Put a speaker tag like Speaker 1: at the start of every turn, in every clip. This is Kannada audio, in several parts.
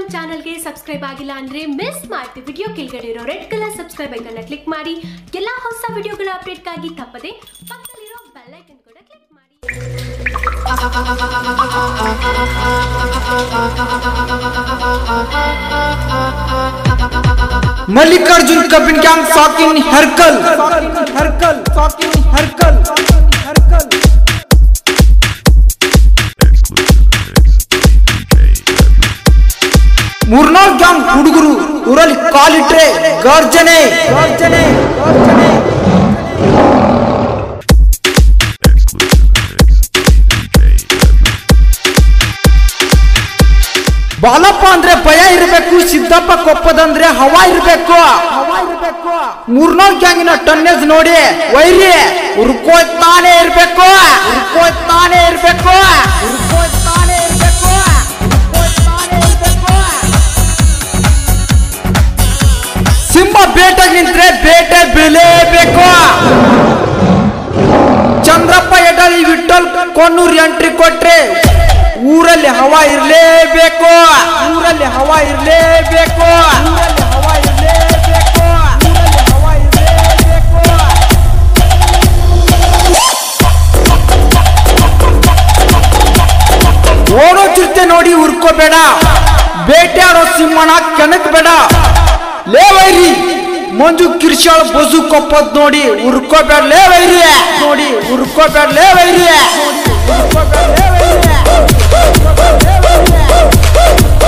Speaker 1: ಚಾನಲ್ಗೆ ಸಬ್ಸ್ಕ್ರೈಬ್ ಆಗಿಲ್ಲ ಅಂದ್ರೆ ಮಿಸ್ ಮಾಡ್ತೀವಿ ವಿಡಿಯೋ ಕೆಳಗಡೆ ಇರೋ ರೆಡ್ ಕಲರ್ ಸಬ್ಸ್ಕ್ರೈಬ್ ಐಕನ್ನ ಕ್ಲಿಕ್ ಮಾಡಿ ಎಲ್ಲಾ ಹೊಸ ವಿಡಿಯೋಗಳ ಅಪ್ಡೇಟ್ಗಾಗಿ ತಪ್ಪದೆ ಪಕ್ಕದಲ್ಲಿರೋ ಬೆಲ್ ಐಕನ್ ಕೂಡ ಕ್ಲಿಕ್ ಮಾಡಿ
Speaker 2: ಮಲ್ಲಿಕಾರ್ಜುನ್ ಕಬ್ಬಿನ್ ಗ್ಯಾಂಗ್ ಸಾಕಿನ್ ಹರ್ಕಲ್ ಹರ್ಕಲ್ ಸಾಕಿನ್ ಹರ್ಕಲ್ ಹರ್ಕಲ್ ಮೂರ್ನಾಲ್ ಗ್ಯಾಂಗ್ ಹುಡುಗರು ಊರಲ್ಲಿ ಕಾಲಿಟ್ರೆ ಗರ್ಜನೆ ಗರ್ಜನೆ ಗರ್ಜನೆ ಬಾಲಪ್ಪ ಅಂದ್ರೆ ಭಯ ಇರಬೇಕು ಸಿದ್ದಪ್ಪ ಕೊಪ್ಪದಂದ್ರೆ ಹವಾ ಇರಬೇಕು ಹವಾ ಇರಬೇಕು ಮೂರ್ನಾಲ್ ಗ್ಯಾಂಗಿನ ಟನ್ನೇಜ್ ನೋಡಿ ವೈರಿ ಉರ್ಕೋತಾನೆ ಇರ್ಬೇಕು ಉರ್ಕೋತಾನೆ ಇರ್ಬೇಕು ಉರ್ಕೋತಾನೆ ಇರ್ಬೇಕು ಉರ್ಕೋತಾನೆ ಇರ್ಬೇಕು ಸಿಂಹ ಬೇಟೆಗೆ ನಿಂತ್ರೆ ಬೇಟೆ ಬೀಳಲೇಬೇಕು ಚಂದ್ರಪ್ಪ ಎಡಳಿ ವಿಠಲ್ ಕೊನ್ನೂರ್ ಎಂಟ್ರಿ ಕೊಟ್ರೆ ಊರಲ್ಲಿ ಹವಾ ಇರ್ಲೇಬೇಕು ಊರಲ್ಲಿ ಹವಾ ಇರ್ಲೇಬೇಕು ಊರಲ್ಲಿ ಹವಾ ಇರ್ಲೇಬೇಕು ಊರಲ್ಲಿ ಹವಾ ಇರ್ಲೇಬೇಕು ಓಡೋ ಚಿರತೆ ನೋಡಿ ಉರ್ಕೋಬೇಡ ಬೇಟೆಯಾಡೋ ಸಿಂಹನ ಕೆಣಕ್ಬೇಡ ಲೇ ವೈರಿ ಮಂಜು ಕಿರ್ಶಾಳ್ ಬಸು ಕೊಪ್ಪದ್ ನೋಡಿ ಉರ್ಕೋಬೇಡ ಲೇ ವೈರಿ ನೋಡಿ ಉರ್ಕೋಬೇಡ ಲೇ ವೈರಿ ಉರ್ಕೋಬೇಡ ಲೇ ವೈರಿ. ಉರ್ಕೋಬೇಡ ಲೇ ವೈರಿ.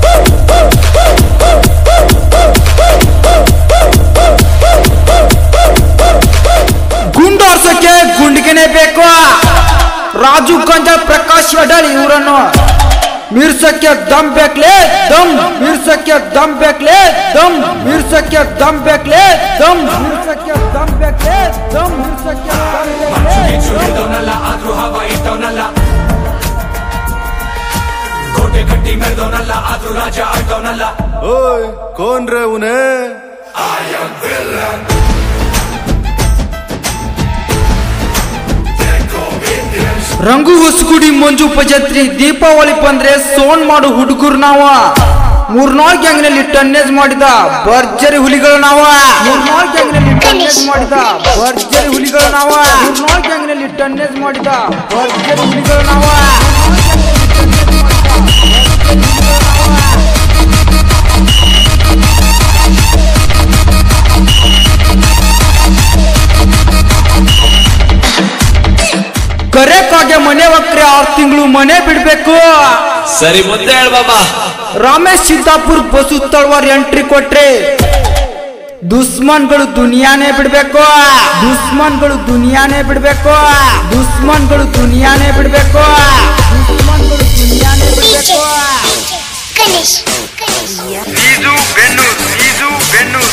Speaker 2: ಗುಂಡೋರ್ಸಕ್ಕೆ ಗುಂಡಿಗೆನೆ ಬೇಕು ರಾಜು ಗಂಜಾ ಪ್ರಕಾಶ್ ಅಡಳಿ ಇವರನ್ನು ಮೀರ್ಸಕ್ಕೆ ದಮ್ ಬೇಕ್ಲೆ ದಮ್ ಮೀರ್ಸಕ್ಕೆ ದಮ್ ಬೇಕ್ಲೆ ದಮ್ ಮೀರ್ಸಕ್ಕೆ ದಮ್ ಬೇಕ್ಲೆ ದಮ್ ಮೀರ್ಸಕ್ಕೆ ದಮ್ ಬೇಕ್ಲೆ ದಮ್ ಮೀರ್ಸಕ್ಕೆ ದಮ್ ಬೇಕ್ಲೆ
Speaker 3: ಇದ್ದವನಲ್ಲ ಆದ್ರೂ ಹವ ಇಟ್ಟವನಲ್ಲ ಕೋಟೆ ಕಟ್ಟಿ ಮೆರೆದವನಲ್ಲ ಆದ್ರೂ ರಾಜ ಆಡ್ದವನಲ್ಲ
Speaker 4: ಓಯ್ ಕೌನ್ ರೇ ಉನೇ
Speaker 2: ರಂಗು ಹೊಸಗುಡಿ ಮಂಜು ಪಜತ್ರಿ ದೀಪಾವಳಿ ಬಂದ್ರೆ ಸೋನ್ ಮಾಡು ಹುಡುಗರು ನಾವ ಮೂರ್ನಾಲ್ ಗ್ಯಾಂಗ್ನಲ್ಲಿ ಟನ್ನೇಜ್ ಮಾಡಿದ ಭರ್ಜರಿ ಹುಲಿಗಳು ನಾವ ಮೂರ್ನಾಲ್ ಗ್ಯಾಂಗ್ನಲ್ಲಿ ಟನ್ನೇಜ್ ಮಾಡಿದ ಭರ್ಜರಿ ಹುಲಿಗಳು ನಾವ ಮೂರ್ನಾಲ್ ಗ್ಯಾಂಗ್ನಲ್ಲಿ ಟನ್ನೇಜ್ ಮಾಡಿದ ಭರ್ಜರಿ ಹುಲಿಗಳು ನಾವ ಕರೆಕಾಗೆ ಮನೆ ಒಕ್ರೆ ಆರು ತಿಂಗಳು ಮನೆ ಬಿಡ್ಬೇಕು
Speaker 3: ಸರಿ ಮುಂದೆ ಹೇಳ ಬಾಬಾ
Speaker 2: ರಾಮೇಶ್ ಸಿದ್ದಾಪುರ್ ಬಸು ತಳವಾರ್ ಎಂಟ್ರಿ ಕೊಟ್ರೆ ದುಶ್ಮನ್ಗಳು ದುನಿಯಾನೇ ಬಿಡ್ಬೇಕು ದುಶ್ಮನ್ಗಳು ದುನಿಯಾನೇ ಬಿಡ್ಬೇಕು ದುಶ್ಮನ್ಗಳು ದುನಿಯಾನೇ ಬಿಡ್ಬೇಕು ದುಶ್ಮನ್ಗಳು ದುನಿಯಾನೇ ಬಿಡ್ಬೇಕು
Speaker 5: Finish. Finish.
Speaker 6: ನೀಜು ಬೆನ್ನು ನೀಜು ಬೆನ್ನು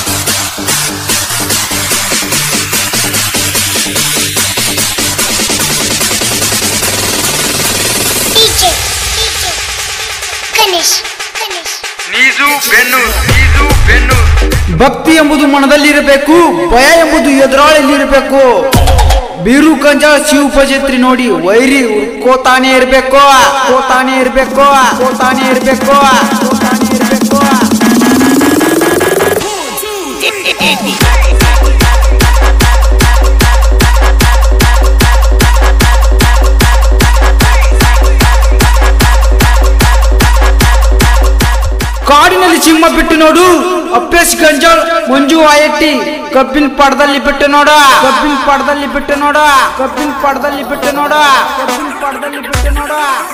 Speaker 5: DJ. DJ. Finish. Finish.
Speaker 6: ನೀಜು ಬೆನ್ನು ನೀಜು ಬೆನ್ನು
Speaker 2: ಭಕ್ತಿ ಎಂಬುದು ಮನದಲ್ಲಿ ಇರಬೇಕು ಭಯ ಎಂಬುದು ಎದುರಾಳಿಯಲ್ಲಿ ಇರಬೇಕು ಬೀರು ಗಂಜ ಶಿವ ಭಜತ್ರಿ ನೋಡಿ ವೈರಿ ಕೋತಾನೆ ಇರ್ಬೇಕು ಕೋತಾನೆ ಇರ್ಬೇಕು ಕೋತಾನೆ ಇರ್ಬೇಕು ಕೋತಾನೆ ಇರ್ಬೇಕು ಕಾಡಿನಲ್ಲಿ ಸಿಂಹ ಬಿಟ್ಟು ನೋಡು ಅಪ್ಪೇಶ್ ಗಂಜಾಳ್ ಮಂಜು ಆಯಟ್ಟಿ ಕಬ್ಬಿನ ಪಡದಲ್ಲಿ ಬಿಟ್ಟು ನೋಡ ಕಬ್ಬಿನ ಪಡದಲ್ಲಿ ಬಿಟ್ಟು ನೋಡ ಕಬ್ಬಿನ ಪಡದಲ್ಲಿ ಬಿಟ್ಟು ನೋಡ ಕಬ್ಬಿನ ಪಡದಲ್ಲಿ ಬಿಟ್ಟು ನೋಡ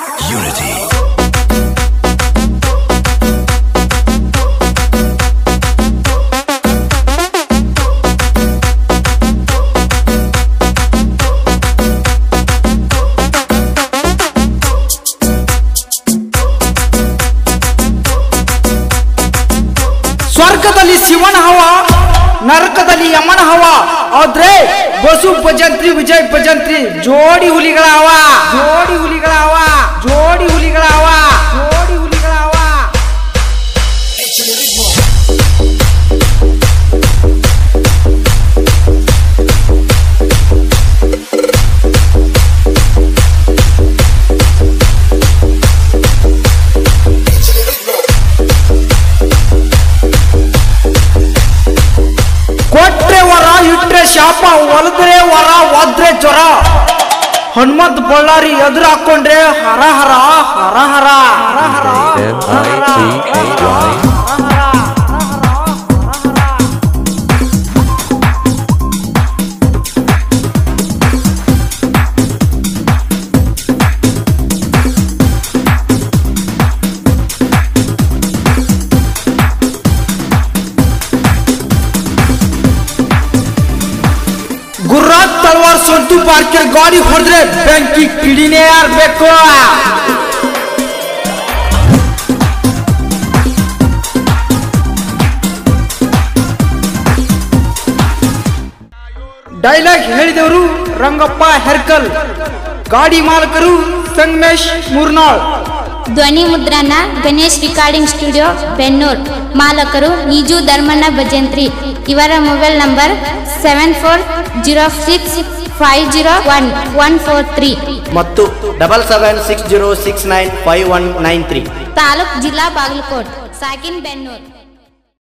Speaker 2: ಸ್ವರ್ಗದಲ್ಲಿ ಶಿವನ ಹವ ನರಕದಲ್ಲಿ ಯಮನ ಹವ ಆದ್ರೆ ಬಸು ಭಜಂತ್ರಿ ವಿಜಯ್ ಭಜಂತ್ರಿ ಜೋಡಿ ಹುಲಿಗಳ ಹವ ಜೋಡಿ ಹುಲಿಗಳ ಹವ ಜೋಡಿ ಹುಲಿಗಳ ಹವ ಜೋಡಿ ಹುಲಿಗಳ ಹವ ಬಳ್ಳಾರಿ ಎದುರು ಹಾಕೊಂಡ್ರೆ ಹರ ಹರ ಹರ ಹರ ಹರ ಹರ ಗುರ್ರಾಜ್ ತಲ್ವಾರ್ ಸೊಂಟು ಪಾರ್ಕರ್ ಗಾಡಿ ಹೊಡೆದ್ರೆ ಬೆಂಕಿ ಕಿಡಿನೇ ಯಾರ್ಬೇಕು ಡೈಲಾಗ್ ಹೇಳಿದವರು ರಂಗಪ್ಪ ಹೆರ್ಕಲ್ ಗಾಡಿ ಮಾಲಕರು ಸಂಗಮೇಶ್ ಮೂರ್ನಾಳ್
Speaker 7: ಧ್ವನಿ ಮುದ್ರಣ ಗಣೇಶ್ ರಿಕಾರ್ಡಿಂಗ್ ಸ್ಟುಡಿಯೋ ಬೆನ್ನೂರ್ ಮಾಲಕರು ಈಜು ಧರ್ಮಣ್ಣ ಭಜಂತ್ರಿ ಇವರ mobile number seven four zero six five zero one one four three
Speaker 8: ಮತ್ತು double seven six zero six nine five one nine three
Speaker 7: taluk ಜಿಲ್ಲಾ ಬಾಗಲಕೋಟ್ ಸಾಕಿನ್ ಬೆನ್ನೂರ್